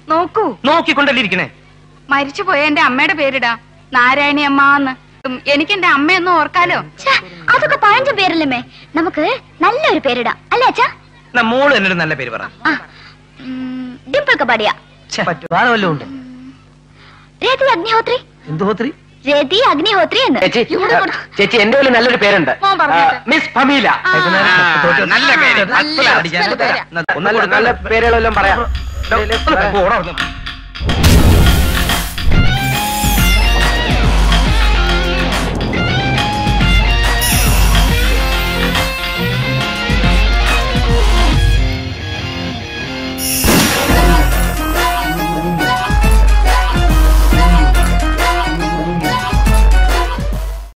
നോക്കൂ നോക്കിക്കൊണ്ടല്ലേ ഇരിക്കണേ മരിച്ചുപോയ എന്റെ അമ്മയുടെ പേരിടാ നാരായണി അമ്മ എന്ന് എനിക്ക് എന്റെ അമ്മയൊന്നും ഓർക്കാലോ ഛെ, അതൊക്കെ പഴഞ്ച പേരല്ലേ നമുക്ക് നല്ലൊരു പേരിടാം അല്ലേ അച്ഛാ എന്നാ മോള് എന്നൊരു നല്ല പേര് പറ ആ ഉം, ഡിംപിൾ കപാടിയ വേറെ വല്ലതും ഉണ്ട് രതി അഗ്നിഹോത്രി എന്തോത്രി രതി അഗ്നിഹോത്രി എന്ന് ചേച്ചി ഇവിടെ കൊടു. ചേച്ചി എന്റെ കയ്യിൽ നല്ലൊരു പേരുണ്ട് മോൻ പറഞ്ഞേക്ക്. ആ, മിസ് ഫമീല ആ, നല്ല പേര് നല്ല അടിക്കാൻ. പേരാ. എന്നാ, നല്ല നല്ല പേരുകളെല്ലാം പറയാം ഒന്ന് പോ, ഓടാ അവിടുന്ന്.